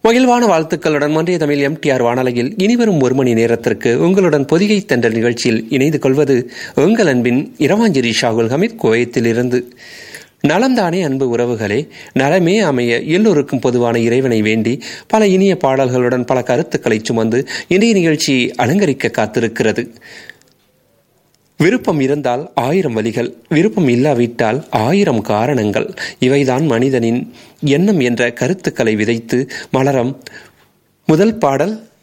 மகிழ்வான வாழ்த்துக்களுடன் மன்றிய தமிழ் எம்டிஆர் வானொலியில் இனிவரும் ஒரு மணி நேரத்திற்கு உங்களுடன் பொதிகை தென்றல் நிகழ்ச்சியில் இணைந்து கொள்வது உங்கள் அன்பின் இரவாஞ்சேரி ஷாகுல் ஹமீத் குவைத்திலிருந்து நலம்தானே அன்பு உறவுகளே நலமே அமைய எல்லோருக்கும் பொதுவான இறைவனை வேண்டி பல இனிய பாடல்களுடன் பல கருத்துக்களை சுமந்து இன்றைய நிகழ்ச்சி அலங்கரிக்க காத்திருக்கிறது விருப்பம் இருந்தால் ஆயிரம் வழிகள் விருப்பம் இல்லாவிட்டால் ஆயிரம் காரணங்கள் இவைதான் மனிதனின் எண்ணம் என்ற கருத்துக்களை விதைத்து மலரம் முதல் பாடல்